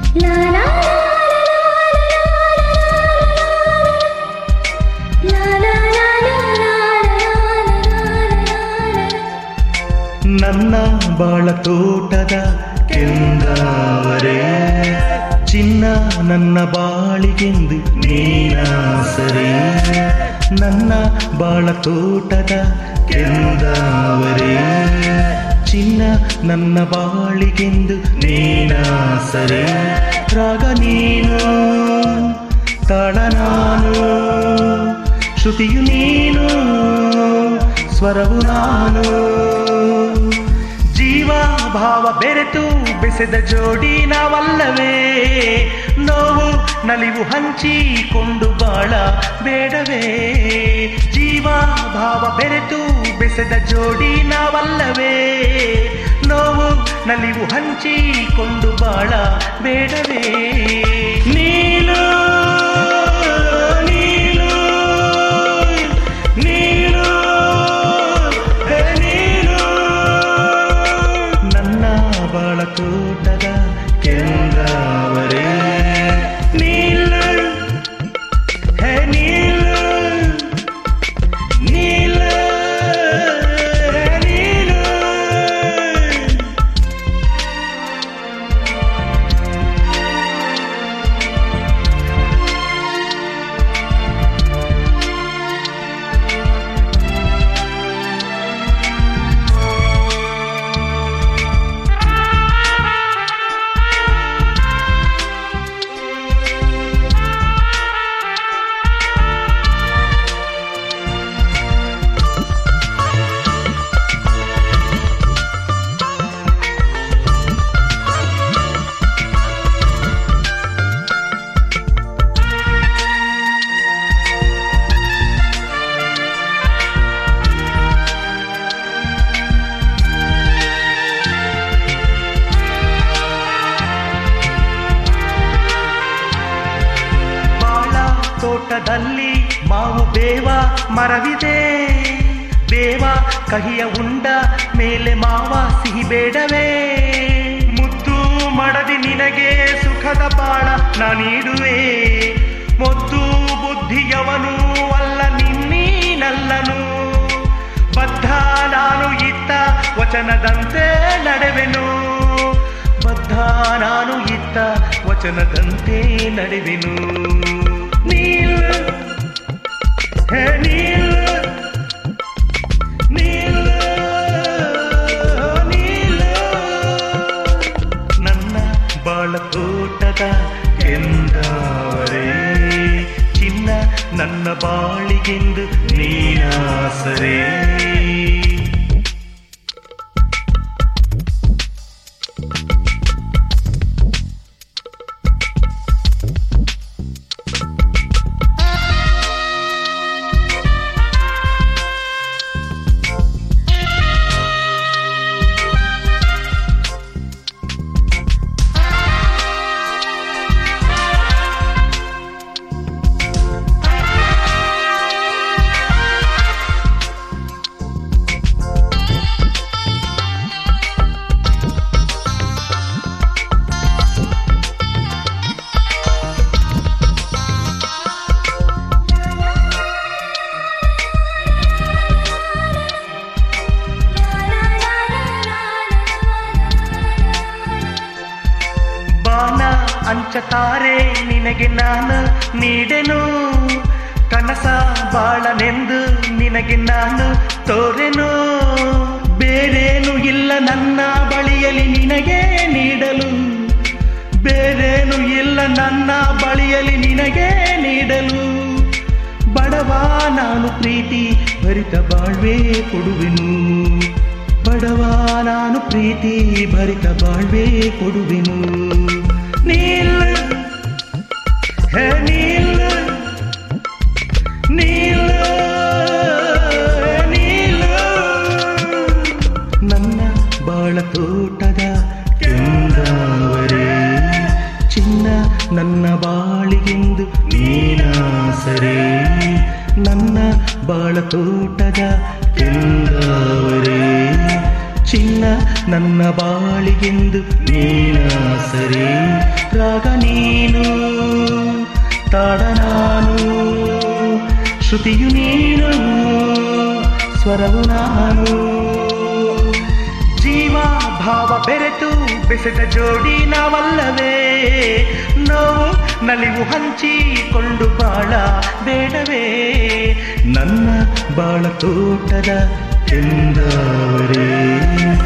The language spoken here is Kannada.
ಲಾ ಲಾ ಲಾ ಲಾ ಲಾ ಲಾ ನನ್ನ ಬಾಳ ತೋಟದ ಕೆಂದಾವರೆ ಚಿನ್ನ ನನ್ನ ಬಾಳಿಗೆಂದು ನೀನಾಸರೆ ನನ್ನ ಬಾಳ ತೋಟದ ಕೆಂದಾವರೆ ಚಿನ್ನ ನನ್ನ ಬಾಳಿಗೆಂದು ನೀನಾಸರೆ ರಾಗ ನೀನು ತಾಳ ನಾನು ಶ್ರುತಿಯು ನೀನು ಸ್ವರವು ನಾನು ಜೀವ ಭಾವ ಬೆರೆತು ಬೆಸೆದ ಜೋಡಿ ನಾವಲ್ಲವೇ ನೋವು ನಲಿವು ಹಂಚಿಕೊಂಡು ಬಾಳ ಬೇಡವೇ ಜೀವ ಭಾವ ಬೆರೆತು ಬೆಸೆದ ಜೋಡಿ ನಾವಲ್ಲವೇ ನೋವು ನಲಿವು ಹಂಚಿಕೊಂಡು ಬಾಳ ಬೇಡವೇ ನೀನು ನೀನು ನೀನು ಹೇ ನೀನು ನನ್ನ ಬಾಳ ತೋಟದ ಕೆಂದಾವರೆ ನೀಲ ಹೇ ನೀಲ ನೀಲ ಹೇ ನೀಲ ಬಾಳ ತೋಟದಲ್ಲಿ ಮಾವು ಬೇವ ಮರವಿದೆ ಬೇವ ಕಹಿಯ ಉಂಡ ಮೇಲೆ ಮಾವ ಸಿಹಿ ಬೇಡವೇ ಮುದ್ದು ಮಡದಿ ನಿನಗೆ ಸುಖದ ಬಾಳ ನಾನೀಡುವೆ ಮೊದ್ದು ಬುದ್ಧಿಯವನು ಅಲ್ಲ ನಿನ್ನೀನಲ್ಲನು ಬದ್ಧ ನಾನು ಇತ್ತ ವಚನದಂತೆ ನಡೆವೆನು ಬದ್ಧ ನಾನು ಇತ್ತ ವಚನದಂತೆ ನಡೆವೆನು ನೀಲ ಹೇ ನೀಲ ನೀಲ ನೀಲ ನನ್ನ ಬಾಳ ತೋಟದ ಎಂದಾವರೆ ಚಿನ್ನ ನನ್ನ ಬಾಳಿಗೆಂದು ನೀನಾಸರೇ ಬಾನ ಅಂಚತಾರೆ ನಿನಗೆ ನಾನು ನೀಡೆನು ಕನಸ ಬಾಳನೆಂದು ನಿನಗೆ ನಾನು ತೋರೆನು ಬೇರೇನು ಇಲ್ಲ ನನ್ನ ಬಳಿಯಲಿ ನಿನಗೆ ನೀಡಲು ಬೇರೇನು ಇಲ್ಲ ನನ್ನ ಬಳಿಯಲಿ ನಿನಗೆ ನೀಡಲು ಬಡವ ನಾನು ಪ್ರೀತಿ ಭರಿತ ಬಾಳ್ವೆ ಕೊಡುವೆನು ಬಡವ ನಾನು ಪ್ರೀತಿ ಭರಿತ ಬಾಳ್ವೆ ಕೊಡುವೆನು ನೀಲ ಹೇ ನೀಲ ನೀಲ ನೀಲ ನನ್ನ ಬಾಳ ತೋಟದ ಕೆಂದಾವರೆ ಚಿನ್ನ ನನ್ನ ಬಾಳಿಗೆಂದು ನೀನಾಸರೆ ನನ್ನ ಬಾಳ ತೋಟದ ಕೆಂದಾವರೆ ಚಿನ್ನ ನನ್ನ ಬಾಳಿಗೆಂದು ನೀನಾಸರೆ ರಾಗ ರಾಗ ನೀನು ತಾಡ ನಾನು ಶ್ರುತಿಯು ನೀನು ಸ್ವರವು ನಾನು ಜೀವ ಭಾವ ಬೆರೆತು ಬೆಸೆದ ಜೋಡಿ ನಾವಲ್ಲವೇ ನೋವು ನಲಿವು ಹಂಚಿಕೊಂಡು ಬಾಳ ಬೇಡವೇ ನನ್ನ ಬಾಳ ತೋಟದ ಎಂದವರೇ